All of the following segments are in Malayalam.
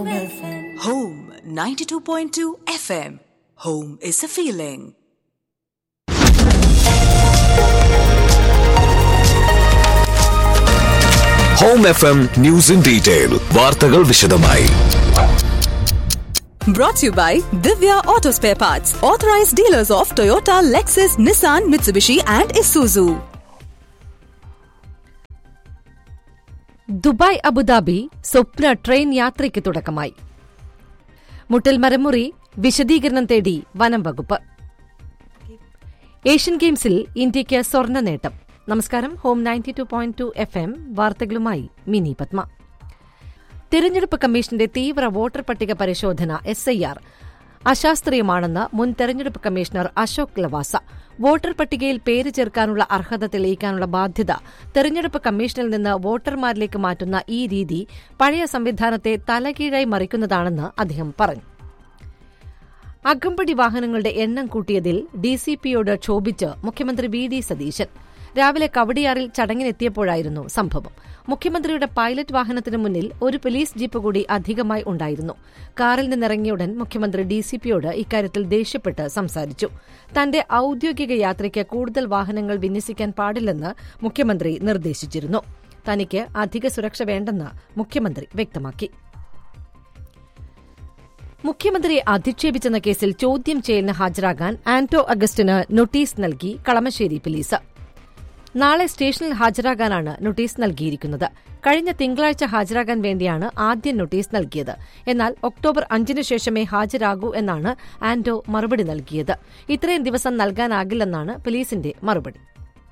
Home 92.2 FM. Home is a feeling. Home F M news in detail വാർത്തകൾ വിശദമായി Brought to you by Divya Auto Spare Parts, authorized dealers of Toyota, Lexus, Nissan, Mitsubishi, and Isuzu. Dubai Abu Dhabi സ്വപ്ന ട്രെയിൻ യാത്രയ്ക്ക് തുടക്കമായി മുട്ടൽ മരമുറി വിശദീകരണം തേടി വനം വകുപ്പ് ഏഷ്യൻ ഗെയിംസിൽ ഇന്ത്യയ്ക്ക് സ്വർണ്ണ നേട്ടം നമസ്കാരം home ninety two point two F M വാർത്തകളുമായി മിനി പത്മ തെരഞ്ഞെടുപ്പ് കമ്മീഷന്റെ തീവ്ര വോട്ടർ പട്ടിക പരിശോധന എസ് ഐ ആർ അശാസ്ത്രീയമാണെന്ന് മുൻ തെരഞ്ഞെടുപ്പ് കമ്മീഷണർ അശോക് ലവാസ വോട്ടർ പട്ടികയിൽ പേര് ചേർക്കാനുള്ള അർഹത തെളിയിക്കാനുള്ള ബാധ്യത തെരഞ്ഞെടുപ്പ് കമ്മീഷനിൽ നിന്ന് വോട്ടർമാരിലേക്ക് മാറ്റുന്ന ഈ രീതി പഴയ സംവിധാനത്തെ തലകീഴായി മറിക്കുന്നതാണെന്ന് അദ്ദേഹം പറഞ്ഞു അകമ്പടി വാഹനങ്ങളുടെ എണ്ണം കൂട്ടിയതിൽ ഡിസിപിയോട് ക്ഷോഭിച്ച് മുഖ്യമന്ത്രി വി ഡി സതീശൻ രാവിലെ കവടിയാറിൽ ചടങ്ങിനെത്തിയപ്പോഴായിരുന്നു സംഭവം മുഖ്യമന്ത്രിയുടെ പൈലറ്റ് വാഹനത്തിന് മുന്നിൽ ഒരു പോലീസ് ജീപ്പ് കൂടി അധികമായി ഉണ്ടായിരുന്നു കാറിൽ നിന്നിറങ്ങിയുടൻ മുഖ്യമന്ത്രി ഡിസിപിയോട് ഇക്കാര്യത്തിൽ ദേഷ്യപ്പെട്ട് സംസാരിച്ചു തന്റെ ഔദ്യോഗിക യാത്രയ്ക്ക് കൂടുതൽ വാഹനങ്ങൾ വിന്യസിക്കാൻ പാടില്ലെന്ന് മുഖ്യമന്ത്രി നിർദ്ദേശിച്ചിരുന്നു തനിക്ക് അധിക സുരക്ഷ വേണ്ടെന്ന് മുഖ്യമന്ത്രി വ്യക്തമാക്കി മുഖ്യമന്ത്രിയെ അധിക്ഷേപിച്ചെന്ന കേസിൽ ചോദ്യം ചെയ്യലിന് ഹാജരാകാൻ ആന്റോ അഗസ്റ്റിന് നോട്ടീസ് നൽകി കളമശ്ശേരി പോലീസ് നാളെ സ്റ്റേഷനിൽ ഹാജരാകാനാണ് നോട്ടീസ് നൽകിയിരിക്കുന്നത് കഴിഞ്ഞ തിങ്കളാഴ്ച ഹാജരാകാൻ വേണ്ടിയാണ് ആദ്യം നോട്ടീസ് നൽകിയത് എന്നാൽ ഒക്ടോബർ അഞ്ചിന് ശേഷമേ ഹാജരാകൂ എന്നാണ് ആന്റോ മറുപടി നൽകിയത് ഇത്രയും ദിവസം നൽകാനാകില്ലെന്നാണ് പോലീസിന്റെ മറുപടി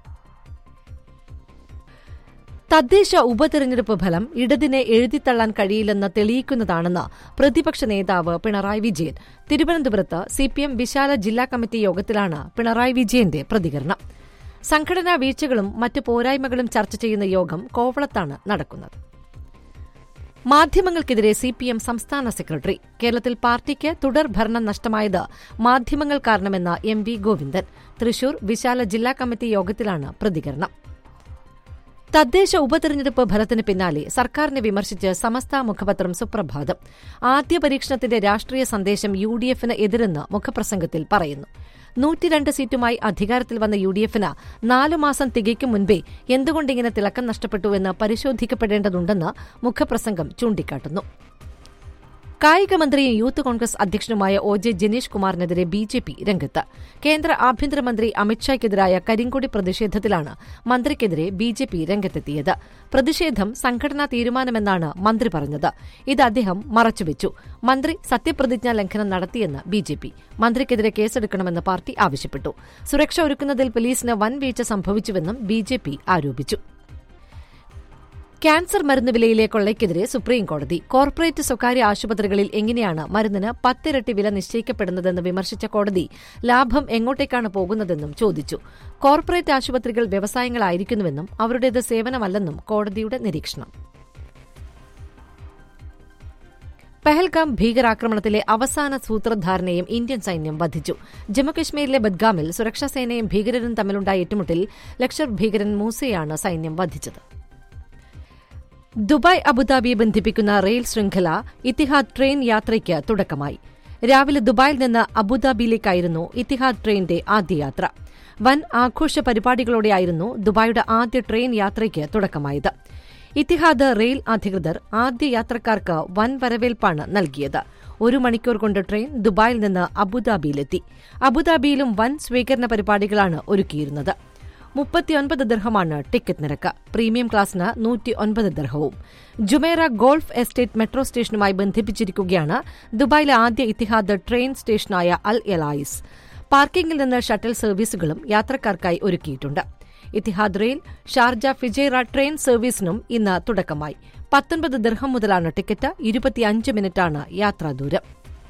തദ്ദേശ ഉപതെരഞ്ഞെടുപ്പ് ഫലം ഇടതിനെ എഴുതിത്തള്ളാൻ കഴിയില്ലെന്ന് തെളിയിക്കുന്നതാണെന്ന് പ്രതിപക്ഷ നേതാവ് പിണറായി വിജയൻ തിരുവനന്തപുരത്ത് സിപിഎം വിശാല ജില്ലാ കമ്മിറ്റി യോഗത്തിലാണ് പിണറായി വിജയന്റെ പ്രതികരണം സംഘടനാ വീഴ്ചകളും മറ്റ് പോരായ്മകളും ചർച്ച ചെയ്യുന്ന യോഗം കോവളത്താണ് നടക്കുന്നത് മാധ്യമങ്ങൾക്കെതിരെ സിപിഎം സംസ്ഥാന സെക്രട്ടറി കേരളത്തിൽ പാർട്ടിക്ക് തുടർ ഭരണം നഷ്ടമായത് മാധ്യമങ്ങൾ കാരണമെന്ന എം വി ഗോവിന്ദൻ തൃശൂർ വിശാല ജില്ലാ കമ്മിറ്റി യോഗത്തിലാണ് പ്രതികരണം തദ്ദേശ ഉപതെരഞ്ഞെടുപ്പ് ഫലത്തിന് പിന്നാലെ സർക്കാരിനെ വിമർശിച്ച് സമസ്ത മുഖപത്രം സുപ്രഭാതം ആദ്യ പരീക്ഷണത്തിന്റെ രാഷ്ട്രീയ സന്ദേശം യു ഡി എഫിന് എതിരെന്ന് മുഖപ്രസംഗത്തിൽ പറയുന്നു നൂറ്റിരണ്ട് സീറ്റുമായി അധികാരത്തിൽ വന്ന യു ഡി എഫിന് നാലു മാസം തികയ്ക്കും മുൻപേ എന്തുകൊണ്ടിങ്ങനെ തിളക്കം നഷ്ടപ്പെട്ടുവെന്ന് പരിശോധിക്കപ്പെടേണ്ടതുണ്ടെന്ന് മുഖപ്രസംഗം ചൂണ്ടിക്കാട്ടുന്നു കായിക മന്ത്രിയും യൂത്ത് കോൺഗ്രസ് അധ്യക്ഷനുമായ ഒ ജെ ജനീഷ് കുമാറിനെതിരെ ബി ജെ പി രംഗത്ത് കേന്ദ്ര ആഭ്യന്തരമന്ത്രി അമിത്ഷായ്ക്കെതിരായ കരിങ്കൊടി പ്രതിഷേധത്തിലാണ് മന്ത്രിക്കെതിരെ ബി ജെ പി രംഗത്തെത്തിയത് പ്രതിഷേധം സംഘടനാ തീരുമാനമെന്നാണ് മന്ത്രി പറഞ്ഞത് ഇത് അദ്ദേഹം മറച്ചുവെച്ചു മന്ത്രി സത്യപ്രതിജ്ഞാ ലംഘനം നടത്തിയെന്ന് ബി ജെ പി മന്ത്രിക്കെതിരെ കേസെടുക്കണമെന്ന് പാർട്ടി ആവശ്യപ്പെട്ടു സുരക്ഷ ഒരുക്കുന്നതിൽ പോലീസിന് വൻ വീഴ്ച സംഭവിച്ചുവെന്നും ബി ജെ പി ആരോപിച്ചു ക്യാൻസർ മരുന്ന് വിലയിലെ കൊള്ളയ്ക്കെതിരെ സുപ്രീംകോടതി കോർപ്പറേറ്റ് സ്വകാര്യ ആശുപത്രികളിൽ എങ്ങനെയാണ് മരുന്നിന് പത്തിരട്ടി വില നിശ്ചയിക്കപ്പെടുന്നതെന്ന് വിമർശിച്ച കോടതി ലാഭം എങ്ങോട്ടേക്കാണ് പോകുന്നതെന്നും ചോദിച്ചു കോർപ്പറേറ്റ് ആശുപത്രികൾ വ്യവസായങ്ങളായിരിക്കുന്നുവെന്നും അവരുടേത് സേവനമല്ലെന്നും കോടതിയുടെ നിരീക്ഷണം പെഹൽഗാം ഭീകരാക്രമണത്തിലെ അവസാന സൂത്രധാരനെയും ഇന്ത്യൻ സൈന്യം വധിച്ചു ജമ്മുകശ്മീരിലെ ബദ്ഗാമിൽ സുരക്ഷാസേനയും ഭീകരരും തമ്മിലുണ്ടായ ഏറ്റുമുട്ടൽ ലക്ഷർ ഭീകരൻ മൂസയാണ് സൈന്യം വധിച്ചത് ദുബായ് അബുദാബിയെ ബന്ധിപ്പിക്കുന്ന റെയിൽ ശൃംഖല ഇത്തിഹാദ് ട്രെയിൻ യാത്രയ്ക്ക് തുടക്കമായി രാവിലെ ദുബായിൽ നിന്ന് അബുദാബിയിലേക്കായിരുന്നു ഇത്തിഹാദ് ട്രെയിനിന്റെ ആദ്യ യാത്ര വൻ ആഘോഷ പരിപാടികളോടെയായിരുന്നു ദുബായിയുടെ ആദ്യ ട്രെയിൻ യാത്രയ്ക്ക് തുടക്കമായത് ഇത്തിഹാദ് റെയിൽ അധികൃതർ ആദ്യ യാത്രക്കാർക്ക് വൻ വരവേൽപ്പാണ് നൽകിയത് ഒരു മണിക്കൂർ കൊണ്ട് ട്രെയിൻ ദുബായിൽ നിന്ന് അബുദാബിയിലെത്തി അബുദാബിയിലും വൻ സ്വീകരണ പരിപാടികളാണ് ഒരുക്കിയിരുന്നത് മുപ്പത്തിയൊൻപത് ദർഹമാണ് ടിക്കറ്റ് നിരക്ക് പ്രീമിയം ക്ലാസ്സിന് നൂറ്റി ഒൻപത് ദർഹവും ജുമേറ ഗോൾഫ് എസ്റ്റേറ്റ് മെട്രോ സ്റ്റേഷനുമായി ബന്ധിപ്പിച്ചിരിക്കുകയാണ് ദുബായിലെ ആദ്യ ഇത്തിഹാദ് ട്രെയിൻ സ്റ്റേഷനായ അൽ എലായിസ് പാർക്കിംഗിൽ നിന്ന് ഷട്ടൽ സർവീസുകളും യാത്രക്കാർക്കായി ഒരുക്കിയിട്ടുണ്ട് Etihad rail Sharjah Fujairah train സർവീസിനും ഇന്ന് തുടക്കമായി പത്തൊൻപത് ദർഹം മുതലാണ് ടിക്കറ്റ് ഇരുപത്തിയഞ്ച് മിനിറ്റാണ് യാത്രാദൂരം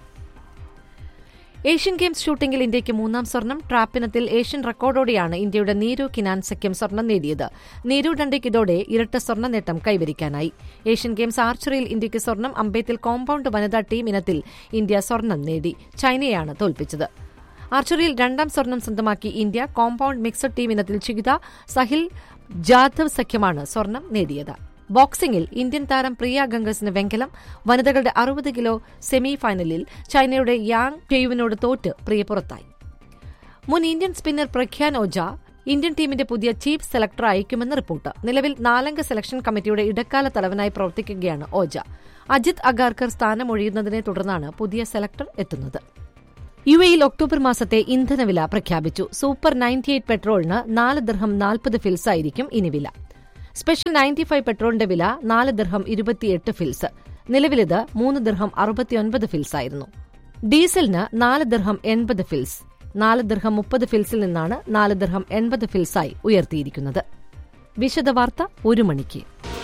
ഏഷ്യൻ ഗെയിംസ് ഷൂട്ടിംഗിൽ ഇന്ത്യയ്ക്ക് മൂന്നാം സ്വർണം ട്രാപ്പിനത്തിൽ ഏഷ്യൻ റെക്കോർഡോടെയാണ് ഇന്ത്യയുടെ നീരു കിനാൻ സഖ്യം സ്വർണം നേടിയത് നീരു ഡണ്ടയ്ക്ക് ഇതോടെ ഇരട്ട സ്വർണ്ണ നേട്ടം കൈവരിക്കാനായി ഏഷ്യൻ ഗെയിംസ് ആർച്ചറിയിൽ ഇന്ത്യയ്ക്ക് സ്വർണം അമ്പേത്തിൽ കോമ്പൌണ്ട് വനിതാ ടീം ഇനത്തിൽ ഇന്ത്യ സ്വർണം നേടി ചൈനയാണ് തോൽപ്പിച്ചത് ആർച്ചറിയിൽ രണ്ടാം സ്വർണം സ്വന്തമാക്കി ഇന്ത്യ കോമ്പൌണ്ട് മിക്സഡ് ടീം ഇനത്തിൽ ചികിത സഹിൽ ജാധവ് സഖ്യമാണ് സ്വർണം നേടിയത് ബോക്സിംഗിൽ ഇന്ത്യൻ താരം പ്രിയ ഗംഗസിന് വെങ്കലം വനിതകളുടെ അറുപത് കിലോ സെമി ഫൈനലിൽ ചൈനയുടെ യാങ് പെയുവിനോട് തോറ്റ് പ്രിയ പുറത്തായി മുൻ Indian spinner Pragyan Ojha Indian ടീമിന്റെ പുതിയ ചീഫ് സെലക്ടർ അയക്കുമെന്ന് റിപ്പോർട്ട് നിലവിൽ നാലംഗ സെലക്ഷൻ കമ്മിറ്റിയുടെ ഇടക്കാല തലവനായി പ്രവർത്തിക്കുകയാണ് ഓജ അജിത് അഗാർക്കർ സ്ഥാനമൊഴിയുന്നതിനെ തുടർന്നാണ് പുതിയ സെലക്ടർ എത്തുന്നത് യു എയിൽ ഒക്ടോബർ മാസത്തെ ഇന്ധനവില പ്രഖ്യാപിച്ചു സൂപ്പർ നയൻറ്റി എയ്റ്റ് പെട്രോളിന് നാല് ദിർഹം നാൽപ്പത് ഫിൽസ് ആയിരിക്കും ഇനി വില സ്പെഷ്യൽ നയൻറ്റി ഫൈവ് പെട്രോളിന്റെ വില നാല് ദിർഹം ഇരുപത്തിയെട്ട് ഫിൽസ് നിലവിലിത് മൂന്ന് ദിർഹം അറുപത്തിയൊൻപത് ഫിൽസ് ആയിരുന്നു ഡീസലിന് നാല് ദിർഹം എൺപത് ഫിൽസ് നാല് ദിർഹം മുപ്പത് ഫിൽസിൽ നിന്നാണ് നാല് ദിർഹം എൺപത് ഫിൽസായി ഉയർത്തിയിരിക്കുന്നത് വിശദവാർത്ത ഒരു മണിക്ക്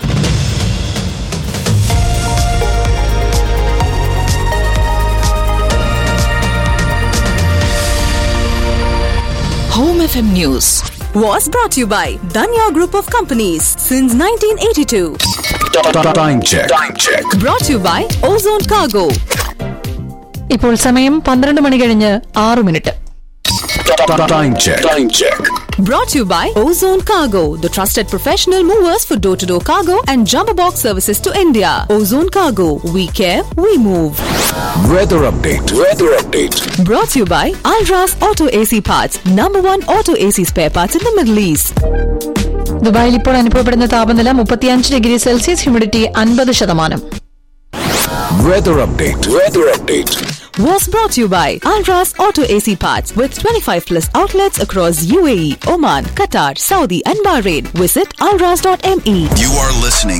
Home FM News was brought to you by Danya Group of Companies since 1982. Time check. Time check. Brought to you by Ozone Cargo. ഇപ്പോൾ സമയം പന്ത്രണ്ട് മണി കഴിഞ്ഞ് ആറു minute Time check. Time check. Brought to you by Ozone Cargo, the trusted professional movers for door to door cargo and jumbo box services to India. Ozone Cargo, we care, we move. Weather update. Weather update. Brought to you by Alras Auto AC Parts, number one auto AC spare parts in the Middle East. ദുബായിൽ ഇപ്പോൾ അനുഭവപ്പെടുന്ന താപനില മുപ്പത്തിയഞ്ച് ഡിഗ്രി സെൽഷ്യസ് ഹ്യൂമിഡിറ്റി അൻപത് ശതമാനം Weather update. Weather update. Was brought to you by Alras Auto AC Parts with 25 plus outlets across UAE, Oman, Qatar, Saudi, and Bahrain. Visit alras.me. You are listening